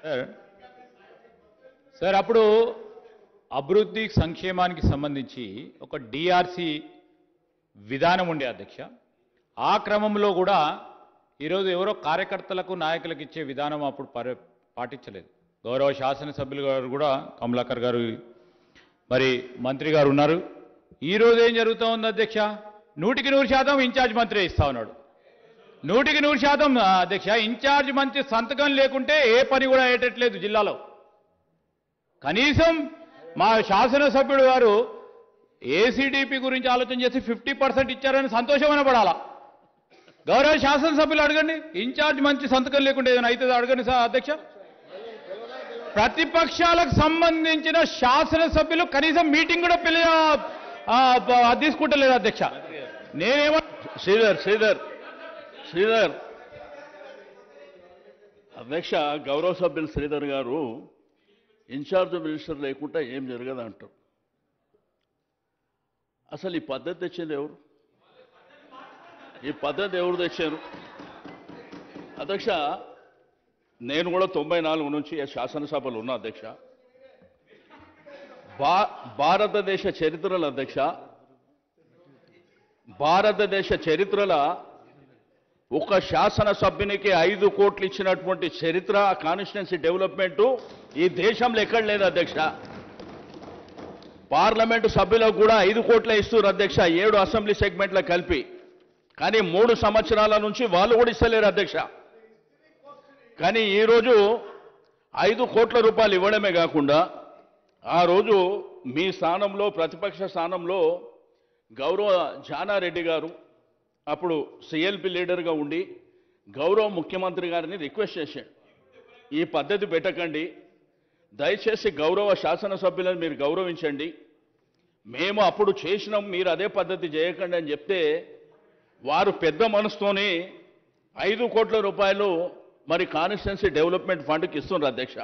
sir sir అప్పుడు అభివృద్ధి సంక్షేమానికి సంబంధించి ఒక డిఆర్సి విధానం ఉండే అధ్యక్ష ఆ క్రమంలో కూడా ఈరోజు ఎవరో కార్యకర్తలకు నాయకులకు ఇచ్చే విధానం అప్పుడు పరి పాటించలేదు గౌరవ శాసనసభ్యులు గారు కూడా కమలాకర్ గారు మరి మంత్రి గారు ఉన్నారు ఈరోజు ఏం జరుగుతూ ఉంది అధ్యక్ష నూటికి నూరు శాతం ఇన్ఛార్జ్ మంత్రి ఇస్తా ఉన్నాడు నూటికి నూరు శాతం ఆ, అధ్యక్ష ఇన్ఛార్జ్ మంత్రి సంతకం లేకుంటే ఏ పని కూడా అయ్యేటట్లేదు జిల్లాలో కనీసం మా శాసనసభ్యుడు గారు ఏసీడీపీ గురించి ఆలోచన చేసి ఫిఫ్టీ పర్సెంట్ ఇచ్చారని సంతోషం అనబడాలా గౌరవ శాసనసభ్యులు అడగండి ఇన్ఛార్జ్ మంత్రి సంతకం లేకుండా ఏదైనా అవుతుందో అడగండి సార్ అధ్యక్ష ప్రతిపక్షాలకు సంబంధించిన శాసనసభ్యులు కనీసం మీటింగ్ కూడా పిల్ల ఆ, ప- తీసుకుంటలేదు అధ్యక్ష నేనేమో శ్రీధర్ శ్రీధర్ శ్రీధర్ అధ్యక్ష గౌరవ సభ్యులు శ్రీధర్ గారు ఇన్ఛార్జ్ మినిస్టర్ లేకుండా ఏం జరగదు అంటారు అసలు ఈ పద్ధతి తెచ్చింది ఎవరు ఈ పద్ధతి ఎవరు తెచ్చారు అధ్యక్ష నేను కూడా తొంభై నాలుగు నుంచి శాసనసభలో ఉన్నా అధ్యక్ష భా భారతదేశ చరిత్రలో అధ్యక్ష భారతదేశ చరిత్రల ఒక శాసనసభ్యునికి ఐదు కోట్లు ఇచ్చినటువంటి చరిత్ర కాన్స్టిట్యున్సీ డెవలప్మెంట్ ఈ దేశంలో ఎక్కడ లేదు అధ్యక్ష పార్లమెంటు సభ్యులకు కూడా ఐదు కోట్లే ఇస్తున్నారు అధ్యక్ష ఏడు అసెంబ్లీ సెగ్మెంట్ల కలిపి కానీ మూడు సంవత్సరాల నుంచి వాళ్ళు కూడా ఇస్తలేరు అధ్యక్ష కానీ ఈరోజు ఐదు కోట్ల రూపాయలు ఇవ్వడమే కాకుండా ఆ రోజు మీ స్థానంలో ప్రతిపక్ష స్థానంలో గౌరవ జానారెడ్డి గారు అప్పుడు సిఎల్పి లీడర్గా ఉండి గౌరవ ముఖ్యమంత్రి గారిని రిక్వెస్ట్ చేశాడు ఈ పద్ధతి పెట్టకండి దయచేసి గౌరవ శాసనసభ్యులను మీరు గౌరవించండి మేము అప్పుడు చేసినాం మీరు అదే పద్ధతి చేయకండి అని చెప్తే వారు పెద్ద మనసుతోని ఐదు కోట్ల రూపాయలు మరి కాన్స్టిట్యున్సీ డెవలప్మెంట్ ఫండ్కి ఇస్తున్నారు అధ్యక్ష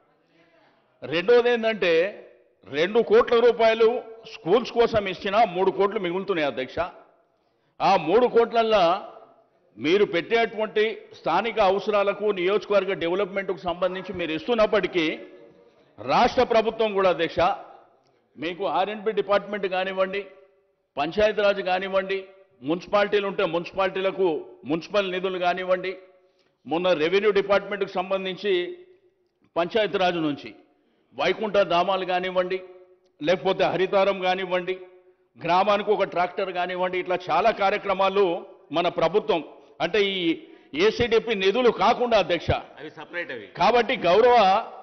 రెండోది ఏంటంటే రెండు కోట్ల రూపాయలు స్కూల్స్ కోసం ఇచ్చినా మూడు కోట్లు మిగులుతున్నాయి అధ్యక్ష ఆ మూడు కోట్లల్లో మీరు పెట్టేటువంటి స్థానిక అవసరాలకు నియోజకవర్గ డెవలప్మెంట్కు సంబంధించి మీరు ఇస్తున్నప్పటికీ రాష్ట్ర ప్రభుత్వం కూడా అధ్యక్ష మీకు ఆర్ఎండ్బి డిపార్ట్మెంట్ కానివ్వండి పంచాయతీరాజ్ కానివ్వండి మున్సిపాలిటీలు ఉంటే మున్సిపాలిటీలకు మున్సిపల్ నిధులు కానివ్వండి మొన్న రెవెన్యూ డిపార్ట్మెంట్కి సంబంధించి పంచాయతీరాజ్ నుంచి వైకుంఠ ధామాలు కానివ్వండి లేకపోతే హరితారం కానివ్వండి గ్రామానికి ఒక ట్రాక్టర్ కానివ్వండి ఇట్లా చాలా కార్యక్రమాలు మన ప్రభుత్వం అంటే ఈ ఏసీడీపీ నిధులు కాకుండా అధ్యక్ష అవి సపరేట్ అవి కాబట్టి గౌరవ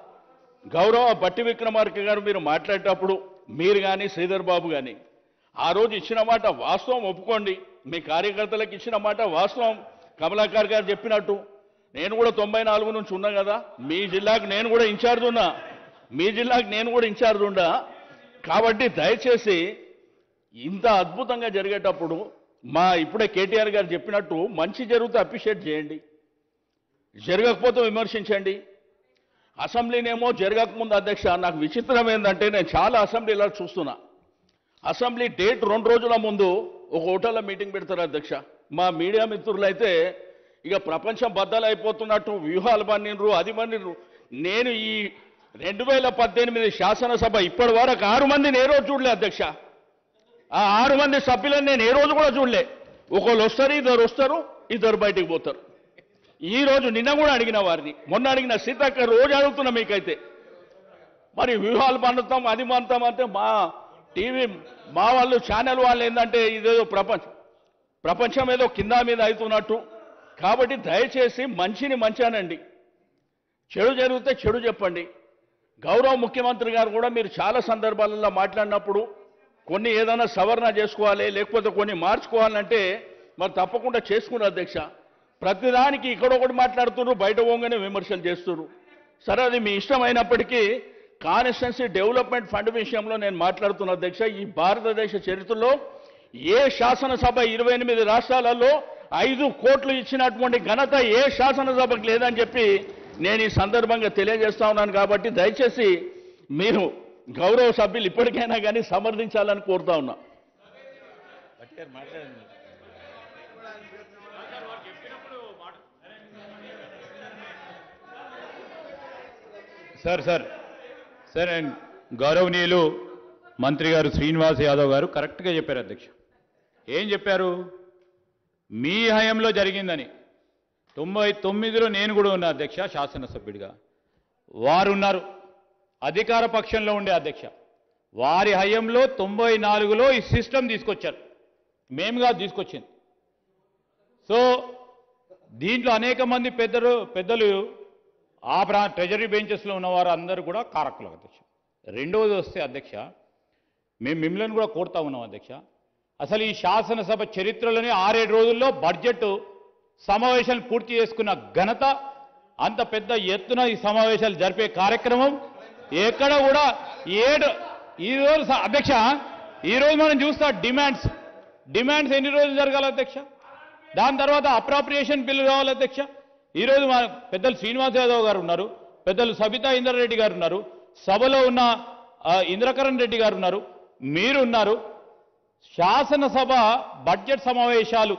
గౌరవ బట్టి విక్రమార్క గారు మీరు మాట్లాడేటప్పుడు మీరు కానీ శ్రీధర్ బాబు కానీ ఆ రోజు ఇచ్చిన మాట వాస్తవం ఒప్పుకోండి మీ కార్యకర్తలకు ఇచ్చిన మాట వాస్తవం కమలాకర్ గారు చెప్పినట్టు నేను కూడా తొంభై నాలుగు నుంచి ఉన్నా కదా మీ జిల్లాకు నేను కూడా ఇన్ఛార్జ్ ఉన్నా మీ జిల్లాకు నేను కూడా ఇన్ఛార్జ్ ఉండా కాబట్టి దయచేసి ఇంత అద్భుతంగా జరిగేటప్పుడు మా ఇప్పుడే కేటీఆర్ గారు చెప్పినట్టు మంచి జరిగితే అప్రిషియేట్ చేయండి జరగకపోతే విమర్శించండి అసెంబ్లీనేమో జరగకముందు అధ్యక్ష నాకు విచిత్రం ఏంటంటే నేను చాలా అసెంబ్లీలో చూస్తున్నా అసెంబ్లీ డేట్ రెండు రోజుల ముందు ఒక హోటల్లో మీటింగ్ పెడతారు అధ్యక్ష మా మీడియా మిత్రులు అయితే ఇక ప్రపంచం బద్దలైపోతున్నట్టు వ్యూహాలు పన్నిండ్రు అది పన్నిండ్రు నేను ఈ రెండు వేల పద్దెనిమిది శాసనసభ ఇప్పటి వరకు ఆరు మందిని ఏ రోజు చూడలే అధ్యక్ష ఆ ఆరు మంది సభ్యులను నేను ఏ రోజు కూడా చూడలే ఒకళ్ళు వస్తారు ఇద్దరు వస్తారు ఇద్దరు బయటికి పోతారు ఈ రోజు నిన్న కూడా అడిగిన వారిని మొన్న అడిగిన సీతక్క రోజు అడుగుతున్నా మీకైతే మరి వ్యూహాలు పండుతాం అది పండుతాం అంటే మా టీవీ మా వాళ్ళు ఛానల్ వాళ్ళు ఏంటంటే ఇదేదో ప్రపంచం ప్రపంచం ఏదో కింద మీద అవుతున్నట్టు కాబట్టి దయచేసి మంచిని మంచి అనండి చెడు జరిగితే చెడు చెప్పండి గౌరవ ముఖ్యమంత్రి గారు కూడా మీరు చాలా సందర్భాలలో మాట్లాడినప్పుడు కొన్ని ఏదైనా సవరణ చేసుకోవాలి లేకపోతే కొన్ని మార్చుకోవాలంటే మరి తప్పకుండా చేసుకున్నారు అధ్యక్ష ప్రతిదానికి ఇక్కడొకటి మాట్లాడుతున్నారు బయట పోగానే విమర్శలు చేస్తున్నారు సరే అది మీ ఇష్టమైనప్పటికీ కాన్స్టిట్యున్సీ డెవలప్మెంట్ ఫండ్ విషయంలో నేను మాట్లాడుతున్న అధ్యక్ష ఈ భారతదేశ చరిత్రలో ఏ శాసనసభ ఇరవై ఎనిమిది రాష్ట్రాలలో ఐదు కోట్లు ఇచ్చినటువంటి ఘనత ఏ శాసనసభకు లేదని చెప్పి నేను ఈ సందర్భంగా తెలియజేస్తా ఉన్నాను కాబట్టి దయచేసి మీరు గౌరవ సభ్యులు ఇప్పటికైనా కానీ సమర్థించాలని కోరుతా ఉన్నా సార్ సార్ సార్ అండ్ గౌరవనీయులు మంత్రి గారు శ్రీనివాస్ యాదవ్ గారు కరెక్ట్గా చెప్పారు అధ్యక్ష ఏం చెప్పారు మీ హయంలో జరిగిందని తొంభై తొమ్మిదిలో నేను కూడా ఉన్నా అధ్యక్ష శాసనసభ్యుడిగా వారు ఉన్నారు అధికార పక్షంలో ఉండే అధ్యక్ష వారి హయంలో తొంభై నాలుగులో ఈ సిస్టమ్ తీసుకొచ్చారు మేముగా తీసుకొచ్చింది సో దీంట్లో అనేక మంది పెద్దలు పెద్దలు ఆ ప్రా ట్రెజరీ బెంచెస్లో ఉన్నవారు అందరూ కూడా కారకులు అధ్యక్ష రెండవది వస్తే అధ్యక్ష మేము మిమ్మల్ని కూడా కోరుతా ఉన్నాం అధ్యక్ష అసలు ఈ శాసనసభ చరిత్రలోనే ఆరేడు రోజుల్లో బడ్జెట్ సమావేశాలు పూర్తి చేసుకున్న ఘనత అంత పెద్ద ఎత్తున ఈ సమావేశాలు జరిపే కార్యక్రమం ఎక్కడ కూడా ఏడు ఈ రోజు స- అధ్యక్ష ఈ రోజు మనం చూస్తా డిమాండ్స్ డిమాండ్స్ ఎన్ని రోజులు జరగాలి అధ్యక్ష దాని తర్వాత అప్రాప్రియేషన్ బిల్లు కావాలి అధ్యక్ష ఈరోజు మా పెద్దలు శ్రీనివాస్ యాదవ్ గారు ఉన్నారు పెద్దలు సబితా ఇంద్రారెడ్డి గారు ఉన్నారు సభలో ఉన్న ఆ, ఇంద్రకరణ్ రెడ్డి గారు ఉన్నారు మీరు ఉన్నారు శాసనసభ బడ్జెట్ సమావేశాలు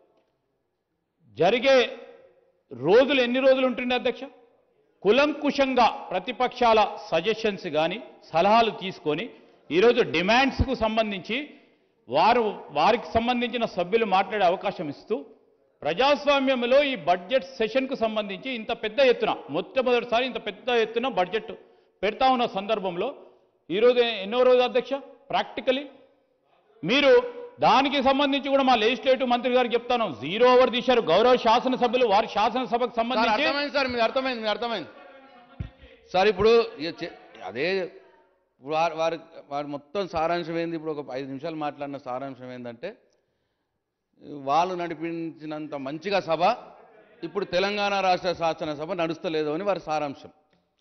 జరిగే రోజులు ఎన్ని రోజులు ఉంటుండే అధ్యక్ష కులంకుశంగా ప్రతిపక్షాల సజెషన్స్ కానీ సలహాలు తీసుకొని ఈరోజు డిమాండ్స్కు సంబంధించి వారు వారికి సంబంధించిన సభ్యులు మాట్లాడే అవకాశం ఇస్తూ ప్రజాస్వామ్యంలో ఈ బడ్జెట్ సెషన్కు సంబంధించి ఇంత పెద్ద ఎత్తున మొట్టమొదటిసారి ఇంత పెద్ద ఎత్తున బడ్జెట్ పెడతా ఉన్న సందర్భంలో ఈరోజు ఎన్నో రోజు అధ్యక్ష ప్రాక్టికలీ మీరు దానికి సంబంధించి కూడా మా లెజిస్లేటివ్ మంత్రి గారికి చెప్తాను జీరో ఓవర్ తీశారు గౌరవ శాసనసభ్యులు వారి శాసనసభకు సార్ సంబంధించి అర్థమైంది సార్ మీకు అర్థమైంది మీకు అర్థమైంది సార్ ఇప్పుడు ఇక చె- అదే ఇప్పుడు వారు వారి వారి మొత్తం సారాంశం ఏంది ఇప్పుడు ఒక ఐదు నిమిషాలు మాట్లాడిన సారాంశం ఏంటంటే వాళ్ళు నడిపించినంత మంచిగా సభ ఇప్పుడు తెలంగాణ రాష్ట్ర శాసనసభ నడుస్తలేదు అని వారి సారాంశం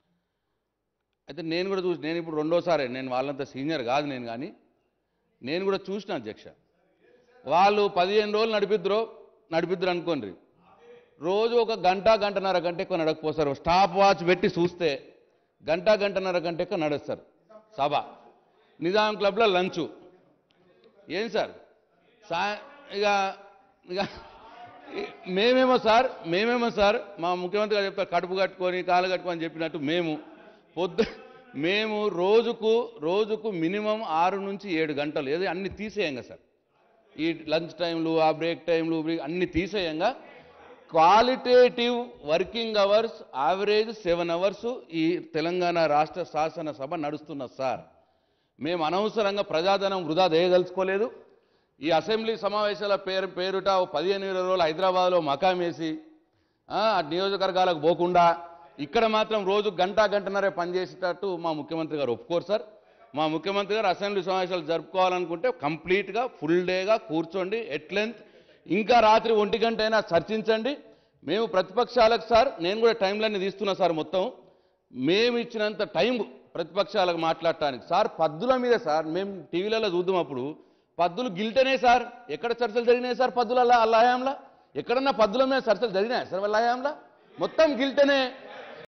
అయితే నేను కూడా చూసి నేను ఇప్పుడు రెండోసారి నేను వాళ్ళంత సీనియర్ కాదు నేను కానీ నేను కూడా చూసిన అధ్యక్ష వాళ్ళు పదిహేను రోజులు నడిపిద్దరు నడిపిద్దరు అనుకోండి రోజు ఒక గంట గంటన్నర గంట ఎక్కువ నడకపోతారు స్టాప్ వాచ్ పెట్టి చూస్తే గంట గంటన్నర గంట ఎక్కువ నడుస్తారు సభ నిజాం క్లబ్లో లంచు ఏం సార్ సా ఇక ఇక మేమేమో సార్ మేమేమో సార్ మా ముఖ్యమంత్రి గారు చెప్తారు కడుపు కట్టుకొని కాలు కట్టుకొని చెప్పినట్టు మేము పొద్దు మేము రోజుకు రోజుకు మినిమం ఆరు నుంచి ఏడు గంటలు ఏదో అన్ని తీసేయంగా సార్ ఈ లంచ్ టైంలు ఆ బ్రేక్ టైంలు బ్రేక్ అన్ని తీసేయంగా qualitative working hours average seven hours ఈ తెలంగాణ రాష్ట్ర శాసనసభ నడుస్తున్న సార్ మేము అనవసరంగా ప్రజాధనం వృధా చేయదలుచుకోలేదు ఈ అసెంబ్లీ సమావేశాల పేరు పేరుట ఓ పదిహేను ఇరవై రోజులు హైదరాబాద్లో మకాం వేసి ఆ, ఆ నియోజకవర్గాలకు పోకుండా ఇక్కడ మాత్రం రోజు గంట గంటన్నరే పనిచేసేటట్టు మా ముఖ్యమంత్రి గారు ఒప్పుకోరు సార్ మా ముఖ్యమంత్రి గారు అసెంబ్లీ సమావేశాలు జరుపుకోవాలనుకుంటే కంప్లీట్గా ఫుల్ డేగా కూర్చోండి ఎట్ లెంత్ ఇంకా రాత్రి ఒంటి గంట అయినా చర్చించండి మేము ప్రతిపక్షాలకు సార్ నేను కూడా టైంలన్నీ తీస్తున్నా సార్ మొత్తం మేము ఇచ్చినంత టైం ప్రతిపక్షాలకు మాట్లాడటానికి సార్ పద్దుల మీద సార్ మేము టీవీలలో చూద్దాం అప్పుడు పద్దులు గిల్టనే సార్ ఎక్కడ చర్చలు జరిగినాయి సార్ పద్దుల అల్లాయాంలా ఎక్కడన్నా పద్దుల మీద చర్చలు జరిగినాయి సార్ వాళ్ళ హయాంలా మొత్తం గిల్టనే